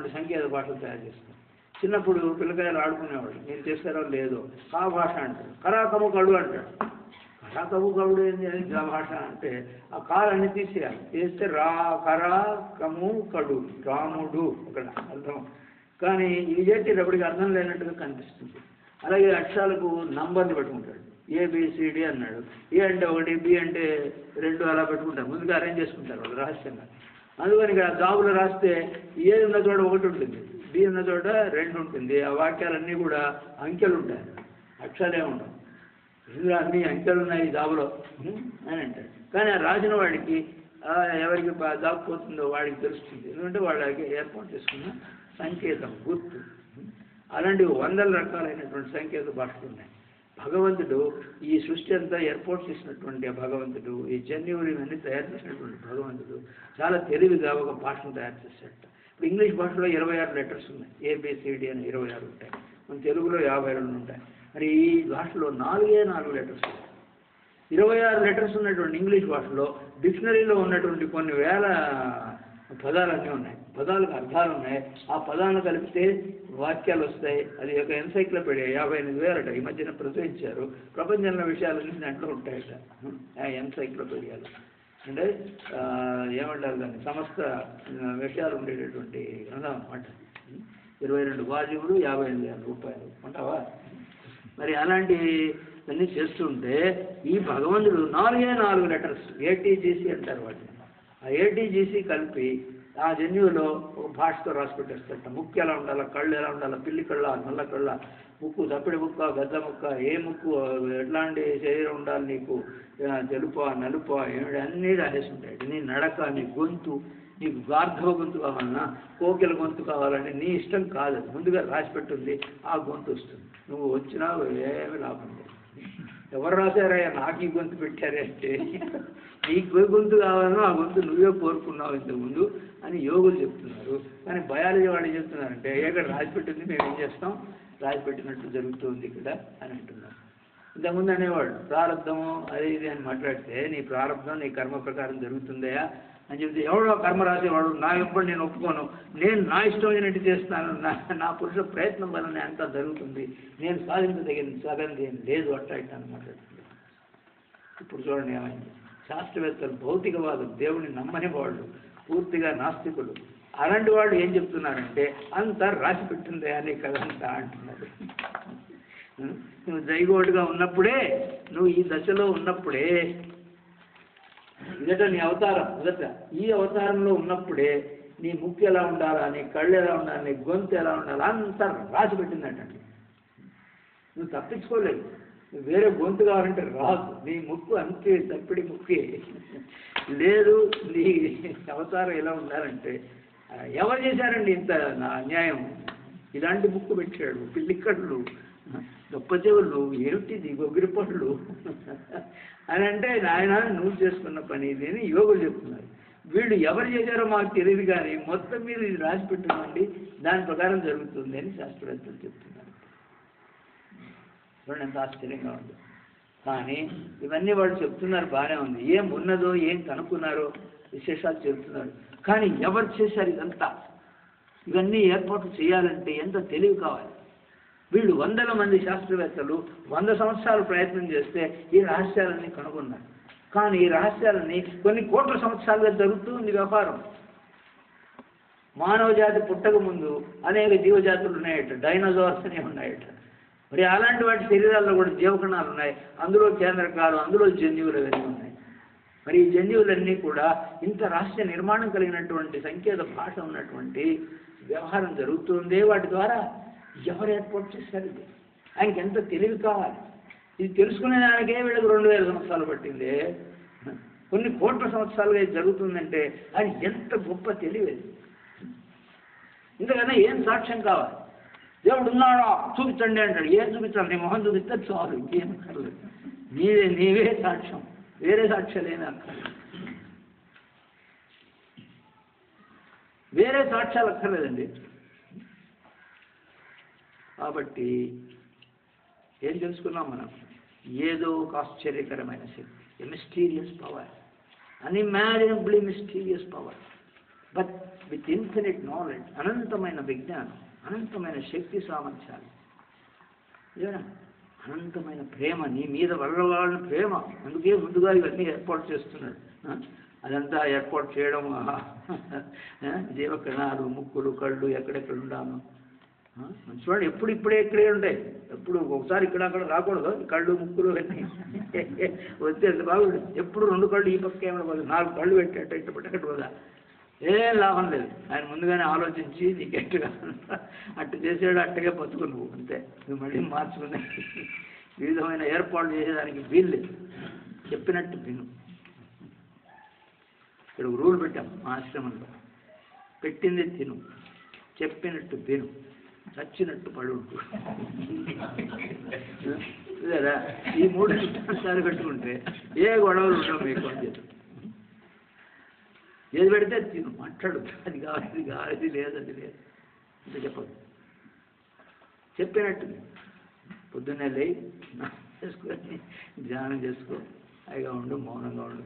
రకాలైనటువంటి సంకేత భాషలు తయారు చేస్తాం చిన్నప్పుడు పిల్లకాయలు ఆడుకునేవాళ్ళు నేను చేస్తారో లేదో కా భాష అంటారు కరాకము కడు అంటాడు కరాకము కవుడు ఏంది అని గా భాష అంటే ఆ కాలన్నీ తీసేయాలి తీస్తే రా కరా కము కడు రాముడు అక్కడ అర్థం కానీ ఇవి చేసేటప్పటికి అర్థం లేనట్టుగా కనిపిస్తుంది అలాగే అక్షరాలకు నంబర్ని పెట్టుకుంటాడు ఏబిసిడి అన్నాడు ఏ అంటే ఒకటి బి అంటే రెండు అలా పెట్టుకుంటారు ముందుగా అరేంజ్ చేసుకుంటారు వాళ్ళు రహస్యంగా అందుకని ఇక్కడ జాబులో రాస్తే ఏ ఉన్న చోట ఒకటి ఉంటుంది బి ఉన్న చోట రెండు ఉంటుంది ఆ వాక్యాలన్నీ కూడా అంకెలు ఉంటాయి అక్షరాలే ఉండవు ఇందులో అన్ని అంకెలు ఉన్నాయి ఈ జాబులో ఉం? అని అంటాడు కానీ ఆ రాసిన వాడికి ఆ, ఎవరికి బా- జాబ్ పోతుందో వాడికి తెలుస్తుంది ఎందుకంటే వాళ్ళకి ఏర్పాటు చేసుకున్న సంకేతం గుర్తు ఉం? అలాంటి వందల రకాలైనటువంటి సంకేత భాషలు ఉన్నాయి భగవంతుడు ఈ సృష్టి అంతా ఏర్పాటు చేసినటువంటి ఆ భగవంతుడు ఈ జన్యువులు ఇవన్నీ తయారు చేసినటువంటి భగవంతుడు చాలా తెలివిగా ఒక భాషను తయారు చేశాడు ఇప్పుడు ఇంగ్లీష్ భాషలో ఇరవై ఆరు లెటర్స్ ఉన్నాయి ఏబిసిడి అని ఇరవై ఆరు ఉంటాయి మన తెలుగులో యాభై రెండు ఉంటాయి మరి ఈ భాషలో నాలుగే నాలుగు లెటర్స్ ఉన్నాయి ఇరవై ఆరు లెటర్స్ ఉన్నటువంటి ఇంగ్లీష్ భాషలో డిక్షనరీలో ఉన్నటువంటి కొన్ని వేల పదాలన్నీ ఉన్నాయి పదాలకు అర్థాలు ఉన్నాయి ఆ పదాలను కలిపితే వాక్యాలు వస్తాయి అది ఒక ఎన్సైక్లోపీడియా యాభై ఎనిమిది వేలట ఈ మధ్యన ప్రచురించారు ప్రపంచంలో విషయాలన్నీ దాంట్లో ఉంటాయట ఆ ఎన్సైక్లోపీడియాలో అంటే ఆ, ఏమంటారు దాన్ని సమస్త ఆ, విషయాలు ఉండేటటువంటి గ్రంథం అన్నమాట ఇరవై రెండు వాల్యూములు యాభై ఎనిమిది వేల రూపాయలు ఉంటావా మరి అలాంటి అన్నీ చేస్తుంటే ఈ భగవంతుడు నాలుగే నాలుగు లెటర్స్ ఏటీజీసీ అంటారు వాటిని ఆ ఏటీజీసీ కలిపి ఆ జన్యువులో ఒక భాషతో రాసి పెట్టేస్తారట ముక్కు ఎలా ఉండాలా కళ్ళు ఎలా ఉండాలా పిల్లి కళ్ళ నల్ల కళ్ళ ముక్కు తప్పిడి ముక్క గద్ద ముక్క ఏ ముక్కు ఎట్లాంటి శరీరం ఉండాలి నీకు ఆ, తెలుపా నలుపా ఏమిటి అన్నీ రాసేసి ఉంటాయి నీ నడక నీ గొంతు నీకు గార్ధవ గొంతు కావాలన్నా కోకిల గొంతు కావాలంటే నీ ఇష్టం కాదు అది. ముందుగా రాసి పెట్టుంది ఆ గొంతు వస్తుంది నువ్వు వచ్చినా ఏమి లాభం లేదు ఎవరు రాశారయ్యా నాకు ఈ గొంతు పెట్టారే అంటే నీకు ఏ గొంతు కావాలనో ఆ గొంతు నువ్వే కోరుకున్నావు ఇంతకుముందు అని యోగులు చెప్తున్నారు కానీ బయాలజీ వాళ్ళు చెప్తున్నారంటే ఇక్కడ రాసి పెట్టింది మేము ఏం చేస్తాం రాసి పెట్టినట్టు జరుగుతుంది ఇక్కడ అని అంటున్నారు ఇంతకుముందు అనేవాడు ప్రారంధము అది ఇది అని మాట్లాడితే నీ ప్రారంధం నీ కర్మ ప్రకారం జరుగుతుందయా అని చెప్తే ఎవడో కర్మ రాసేవాడు నా ఎప్పుడు నేను ఒప్పుకోను నేను నా ఇష్టం వచ్చినట్టు చేస్తాను నా నా పురుష ప్రయత్నం వలన అంతా జరుగుతుంది నేను సాధించదగిన సగంది ఏం లేదు అట్లా ఇట్లా అని మాట్లాడుతుంది ఇప్పుడు చూడండి ఏమైంది శాస్త్రవేత్తలు భౌతికవాదులు దేవుని నమ్మని వాళ్ళు పూర్తిగా నాస్తికులు అలాంటి వాళ్ళు ఏం చెప్తున్నారంటే అంతా రాసి పెట్టిందే అని కదంతా అంటున్నారు నువ్వు జైగోడుగా ఉన్నప్పుడే నువ్వు ఈ దశలో ఉన్నప్పుడే ఇదట నీ అవతారం మొదట ఈ అవతారంలో ఉన్నప్పుడే నీ ముక్కు ఎలా ఉండాలా నీ కళ్ళు ఎలా ఉండాలి నీ గొంతు ఎలా ఉండాలి అంతా రాసి పెట్టిందటండి నువ్వు తప్పించుకోలేవు నువ్వు వేరే గొంతు కావాలంటే రాదు నీ ముక్కు అంతే తప్పిడి ముక్కే లేదు నీ అవతారం ఎలా ఉండాలంటే ఆ, ఎవరు చేశారండి ఇంత నా అన్యాయం ఇలాంటి ముక్కు పెట్టాడు పిల్లికళ్ళు గొప్ప చెవులు ఏమిటిది గొగ్గిరి పళ్ళు అని అంటే నాయన నువ్వు చేసుకున్న పని ఇది అని యోగులు చెప్తున్నారు వీళ్ళు ఎవరు చేశారో మాకు తెలియదు కానీ మొత్తం మీద ఇది రాసి పెట్టుకోండి దాని ప్రకారం జరుగుతుంది అని శాస్త్రవేత్తలు చెప్తున్నారు చూడండి ఎంత ఆశ్చర్యంగా ఉంది కానీ ఇవన్నీ వాళ్ళు చెప్తున్నారు బాగానే ఉంది ఏం ఉన్నదో ఏం కనుక్కున్నారో విశేషాలు చెప్తున్నారు కానీ ఎవరు చేశారు ఇదంతా ఇవన్నీ ఏర్పాటు చేయాలంటే ఎంత తెలివి కావాలి వీళ్ళు వందల మంది శాస్త్రవేత్తలు వంద సంవత్సరాలు ప్రయత్నం చేస్తే ఈ రహస్యాలన్నీ కనుగొన్నారు కానీ ఈ రహస్యాలన్నీ కొన్ని కోట్ల సంవత్సరాలుగా జరుగుతూ ఉంది వ్యాపారం మానవ జాతి పుట్టక ముందు అనేక జీవజాతులు ఉన్నాయట డైనోసార్స్ అని ఉన్నాయట మరి అలాంటి వాటి శరీరాల్లో కూడా జీవకణాలు ఉన్నాయి అందులో కేంద్రకాలు అందులో జన్యువులు అవన్నీ ఉన్నాయి మరి ఈ జన్యువులన్నీ కూడా ఇంత రహస్య నిర్మాణం కలిగినటువంటి సంకేత భాష ఉన్నటువంటి వ్యవహారం జరుగుతుందే వాటి ద్వారా ఎవరు ఏర్పాటు చేశారు ఇది ఆయనకి ఎంత తెలివి కావాలి ఇది తెలుసుకునే దానికే వీళ్ళకి రెండు వేల సంవత్సరాలు పట్టింది కొన్ని కోట్ల సంవత్సరాలుగా ఇది జరుగుతుందంటే ఆయన ఎంత గొప్ప తెలివి అది ఇంతకన్నా ఏం సాక్ష్యం కావాలి దేవుడు ఉన్నాడా చూపించండి అంటాడు ఏం చూపించాలి నీ మొహం చూపిస్తే చాలు ఇంకేం అక్కర్లేదు నీవే నీవే సాక్ష్యం వేరే సాక్ష్యాలు ఏమీ అక్కర్లేదు వేరే సాక్ష్యాలు అక్కర్లేదండి కాబట్టి ఏం తెలుసుకున్నాం మనం ఏదో ఒక ఆశ్చర్యకరమైన శక్తి mysterious power unimaginably mysterious power but with infinite knowledge అనంతమైన విజ్ఞానం అనంతమైన శక్తి సామర్థ్యాలు ఇదేనా అనంతమైన ప్రేమ నీ మీద వల్ల వాళ్ళ ప్రేమ అందుకే ముందుగా ఇవన్నీ ఏర్పాటు చేస్తున్నాడు ఆ? అదంతా ఏర్పాటు చేయడం ఆహా. ఆ? జీవకణాలు ముక్కులు కళ్ళు ఎక్కడెక్కడ ఉండాను ఆ? మంచివాడు ఎప్పుడు ఇప్పుడే ఇక్కడే ఉంటాయి ఎప్పుడు ఒకసారి ఇక్కడ అక్కడ రాకూడదు ఈ కళ్ళు ముక్కులు అన్నీ వస్తే ఎంత బాగుంటుంది ఎప్పుడు రెండు కళ్ళు ఈ పక్క ఏమైనా పోదు నాలుగు కళ్ళు పెట్టేట ఇట్ట పెట్టకట్టు పోదా ఏం లాభం లేదు ఆయన ముందుగానే ఆలోచించి నీకు ఎట్టుగా అట్టు చేసాడు అట్టగే బతుకు నువ్వు అంతే నువ్వు మళ్ళీ మార్చుకునే వివిధమైన ఏర్పాట్లు చేసేదానికి వీల్లేదు చెప్పినట్టు విను ఇక్కడ ఒక రూల్ పెట్టాం మా ఆశ్రమంలో పెట్టింది తిను చెప్పినట్టు విను చచ్చినట్టు పడు లేదా ఈ మూడు సిద్ధాంతాలు పెట్టుకుంటే ఏ గొడవలు ఉండవు మీకు అని చెప్పి ఏది పెడితే అది తిను మాట్లాడు అది కావాలి ఇది కావాలి ఇది లేదు అది లేదు అంటే చెప్పదు చెప్పినట్టు పొద్దున్నే లేయి స్నానం చేసుకొని ధ్యానం చేసుకో హాయిగా ఉండు మౌనంగా ఉండు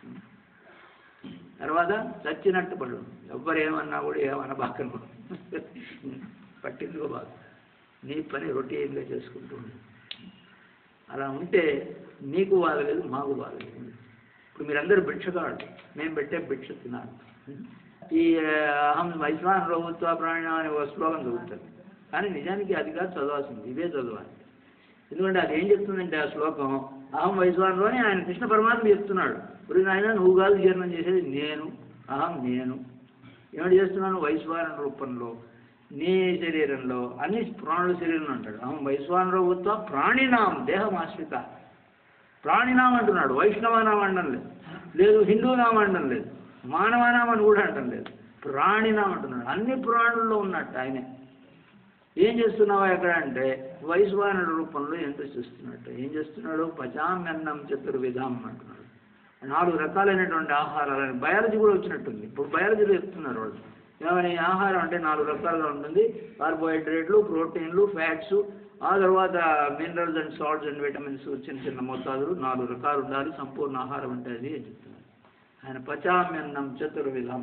తర్వాత చచ్చినట్టు పడు ఎవ్వరు ఏమన్నా కూడా ఏమనబాకను పట్టించుకో బాగా నీ పని రొటీన్గా చేసుకుంటూ ఉండు అలా ఉంటే నీకు బాగలేదు మాకు బాగలేదు ఇప్పుడు మీరందరూ భిక్షగాడు మేము పెట్టే భిక్ష తినాలి ఈ ఆ, అహం వైశ్వాన్ ప్రభుత్వ ప్రాణం అనే ఒక శ్లోకం చదువుతారు కానీ నిజానికి అది కాదు చదవాల్సింది ఇదే చదవాలి ఎందుకంటే అది ఏం చెప్తుందంటే ఆ శ్లోకం అహం వైశ్వాన్లోనే ఆయన కృష్ణ పరమాత్మ చెప్తున్నాడు ఇప్పుడు నాయన నువ్వు కాదు జీర్ణం చేసేది నేను అహం నేను ఏమిటి చేస్తున్నాను వైశ్వాన రూపంలో నీ శరీరంలో అన్ని ప్రాణుల శరీరంలో అంటాడు అహం వైశ్వాన రూపత్వ ప్రాణినాం దేహం ఆశ్రిత ప్రాణినాం అంటున్నాడు వైష్ణవనాం అనడం లేదు లేదు హిందూనాం అనడం లేదు మానవనాం అని కూడా అనడం లేదు ప్రాణినాం అంటున్నాడు అన్ని ప్రాణుల్లో ఉన్నట్టు ఆయనే ఏం చేస్తున్నావా ఎక్కడ అంటే వైశ్వానుడి రూపంలో ఎంత చేస్తున్నట్టు ఏం చేస్తున్నాడు పచామ్యన్నం చతుర్విధం అంటున్నాడు నాలుగు రకాలైనటువంటి ఆహారాలని బయాలజీ కూడా వచ్చినట్టుంది ఇప్పుడు బయాలజీలో చెప్తున్నారు వాళ్ళు ఏమని ఆహారం అంటే నాలుగు రకాలుగా ఉంటుంది కార్బోహైడ్రేట్లు ప్రోటీన్లు ఫ్యాట్స్ ఆ తర్వాత minerals and salts and vitamins చిన్న చిన్న మోతాదులు నాలుగు రకాలు ఉండాలి సంపూర్ణ ఆహారం అంటే అది అని చెప్తున్నారు ఆయన పచామ్యన్నం చతుర్విధం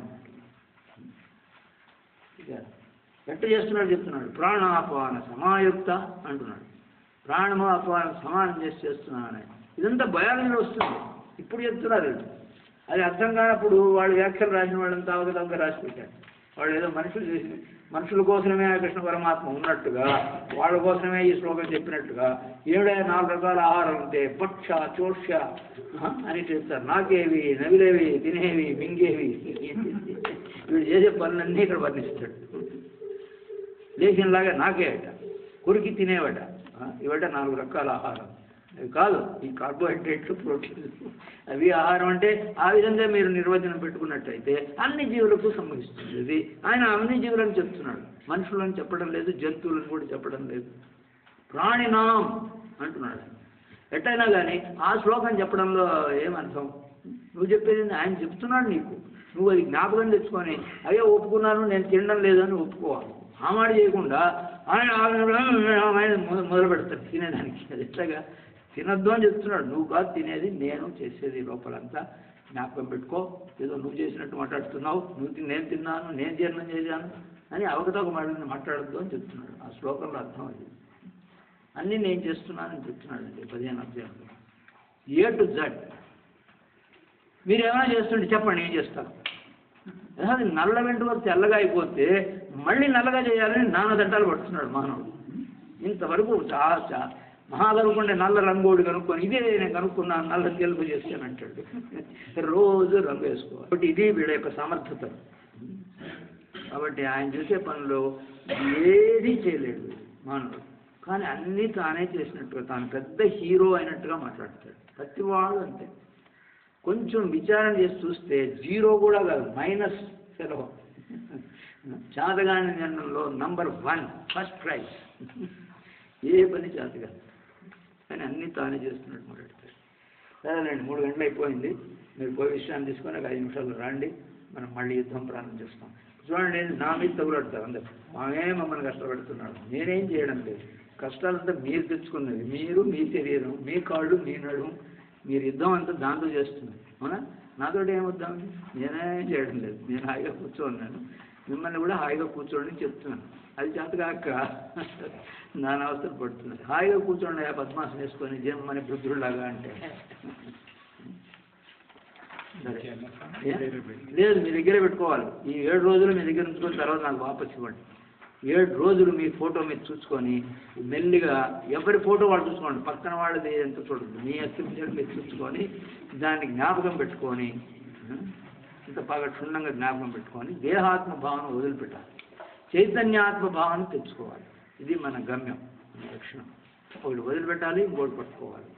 ఇక ఎట్ట చేస్తున్నాడు చెప్తున్నాడు ప్రాణాపాన సమాయుక్త అంటున్నాడు ప్రాణము అపానం సమానం చేసి చేస్తున్నాను ఇదంతా బయాలజీలో వస్తుంది ఇప్పుడు చెప్తున్నారు వీళ్ళు. అది అర్థం కానప్పుడు వాళ్ళు వ్యాఖ్యలు రాసిన వాళ్ళంతా అవగతంగా రాసి పెట్టారు వాళ్ళు ఏదో మనుషులు చేసి మనుషుల కోసమే ఆ కృష్ణ పరమాత్మ ఉన్నట్టుగా వాళ్ళ కోసమే ఈ శ్లోకం చెప్పినట్టుగా ఏడైనా నాలుగు రకాల ఆహారం ఉంటే పక్ష చోష్య ఆ, అని చెప్తారు నాకేవి నవిలేవి తినేవి మింగేవి వీడు చేసే పనులన్నీ ఇక్కడ వర్ణిస్తాడు లేచినలాగా నాకే అట కొరికి తినేవట ఆ, ఇవట నాలుగు రకాల ఆహారం అవి కాదు ఈ కార్బోహైడ్రేట్లు ప్రోటీన్లు అవి ఆహారం అంటే ఆ విధంగా మీరు నిర్వచనం పెట్టుకున్నట్టయితే అన్ని జీవులకు సంభవిస్తుంది ఇది ఆయన అన్ని జీవులను చెప్తున్నాడు మనుషులను చెప్పడం లేదు జంతువులను కూడా చెప్పడం లేదు ప్రాణినాం అంటున్నాడు ఎట్టయినా కానీ ఆ శ్లోకం చెప్పడంలో ఏమర్థం నువ్వు చెప్పేది ఏంది? ఆయన చెప్తున్నాడు నీకు నువ్వు అది జ్ఞాపకం తెచ్చుకొని అయ్యో ఒప్పుకున్నాను నేను తినడం లేదని ఒప్పుకోవాలి ఆ మాట చేయకుండా ఆయన ఆయన మొ- మొదలు పెడతాడు తినేదానికి అది ఎట్లాగా తినొద్దు అని చెప్తున్నాడు నువ్వు కాదు తినేది నేను చేసేది లోపలంతా జ్ఞాపకం పెట్టుకో ఏదో నువ్వు చేసినట్టు మాట్లాడుతున్నావు నువ్వు తిని నేను తిన్నాను నేను జీర్ణం చేశాను అని అవకతవక మాట మాట్లాడద్దు అని చెప్తున్నాడు ఆ శ్లోకంలో అర్థం అది అన్నీ నేను చేస్తున్నానని చెప్తున్నాడండి పదిహేను అధ్యాయంలో ఏ టు జడ్ మీరు ఏమైనా చేస్తుంటే చెప్పండి ఏం చేస్తారు అది నల్ల వెంట్రుక తెల్లగా అయిపోతే మళ్ళీ నల్లగా చేయాలని నాన్న దంటాలు పడుతున్నాడు మానవుడు ఇంతవరకు చాలా చా మహాగనుకుంటే నల్ల రంగోడు కనుక్కొని ఇదే నేను కనుక్కున్నాను నల్ల తెలుపు చేస్తానంటాడు రోజు రంగు వేసుకోవాలి కాబట్టి ఇది వీళ్ళ యొక్క సమర్థత కాబట్టి ఆయన చేసే పనులు ఏది చేయలేడు మానవుడు కానీ అన్నీ తానే చేసినట్టుగా తాను పెద్ద హీరో అయినట్టుగా మాట్లాడతాడు ప్రతి వాడు అంతే కొంచెం విచారణ చేసి చూస్తే జీరో కూడా కాదు మైనస్ ఫెలో చాతగాని జన్మంలో నంబర్ వన్ ఫస్ట్ ప్రైజ్ ఏ పని చేతగా కానీ అన్నీ తానే చేస్తున్నట్టు మాట్లాడతాడు సరేలేండి మూడు గంటలు అయిపోయింది మీరు పోయి విశ్రాంతి తీసుకొని ఒక ఐదు నిమిషాలు రండి మనం మళ్ళీ యుద్ధం ప్రారంభం చేస్తాం చూడండి నా మీద తగులడతారు అందరు మామే మమ్మల్ని కష్టపెడుతున్నాడు నేనేం చేయడం లేదు కష్టాలంతా మీరు తెచ్చుకున్నది మీరు మీ శరీరం మీ కాళ్ళు మీ నడుము మీరు యుద్ధం అంతా దాంతో చేస్తున్నారు అవునా నాతో ఏమొద్దాం నేనేం చేయడం లేదు నేను హాయిగా కూర్చోన్నాను మిమ్మల్ని కూడా హాయిగా కూర్చోండి అని చెప్తున్నాను అది చేతగాక నాన్న అవసరం పడుతున్నది హాయిగా కూర్చోండి ఆ పద్మాసనం వేసుకొని జమ్మని వృద్ధుడిలాగా అంటే సరే ఏ? లేదు మీ దగ్గరే పెట్టుకోవాలి ఈ ఏడు రోజులు మీ దగ్గర ఉంచుకొని తర్వాత నాకు వాపస్ ఇవ్వండి ఏడు రోజులు మీ ఫోటో మీరు చూసుకొని మెల్లిగా ఎవరి ఫోటో వాళ్ళు చూసుకోండి పక్కన వాళ్ళది ఎంత చూడదు మీ అస్తిత్వం మీరు చూసుకొని దాన్ని జ్ఞాపకం పెట్టుకొని ఉం? ఇంత బాగా క్షుణ్ణంగా జ్ఞాపకం పెట్టుకొని దేహాత్మ భావన వదిలిపెట్టాలి చైతన్యాత్మ భావన తెచ్చుకోవాలి ఇది మన గమ్యం మన లక్షణం ఒకటి వదిలిపెట్టాలి ఇంకోటి పట్టుకోవాలి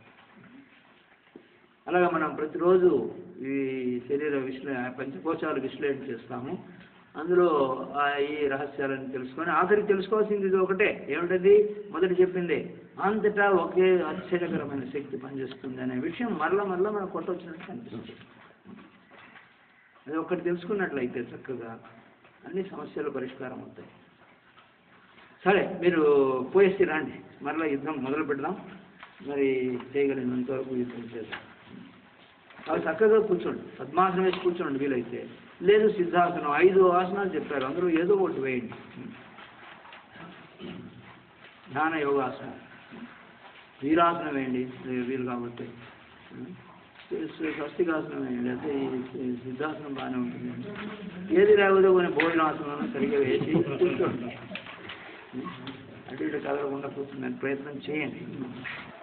అలాగా మనం ప్రతిరోజు ఈ శరీర విశ్లే పంచకోశాలు విశ్లేషణ చేస్తాము అందులో ఆ ఈ రహస్యాలను తెలుసుకొని ఆఖరికి తెలుసుకోవాల్సింది ఇది ఒకటే ఏమిటది మొదటి చెప్పింది అంతటా ఒకే ఆశ్చర్యకరమైన శక్తి పనిచేస్తుంది అనే విషయం మరల మరల మనం కొట్టవచ్చినట్టు కనిపిస్తుంది అది ఒక్కటి తెలుసుకున్నట్లయితే చక్కగా అన్ని సమస్యలు పరిష్కారం అవుతాయి సరే మీరు పోయేసి రండి మరలా యుద్ధం మొదలు పెడదాం మరి చేయగలిగినంత వరకు యుద్ధం చేద్దాం అవి చక్కగా కూర్చోండి పద్మాసనం వేసి కూర్చోండి వీలైతే లేదు సిద్ధాసనం ఐదు ఆసనాలు చెప్పారు అందరూ ఏదో ఒకటి వేయండి ధ్యాన యోగాసనం వీరాసనం వేయండి వీ- వీలు కాబట్టి స్వ- స్వస్తికాసనం వేయండి లేకపోతే ఈ ఈ సిద్ధాసనం బాగానే ఉంటుంది ఏది లేకపోతే కొన్ని భోజనాసనం సరిగ్గా వేసి కూర్చోండి అటు ఇటు కదలకుండా కూర్చునే ప్రయత్నం చేయండి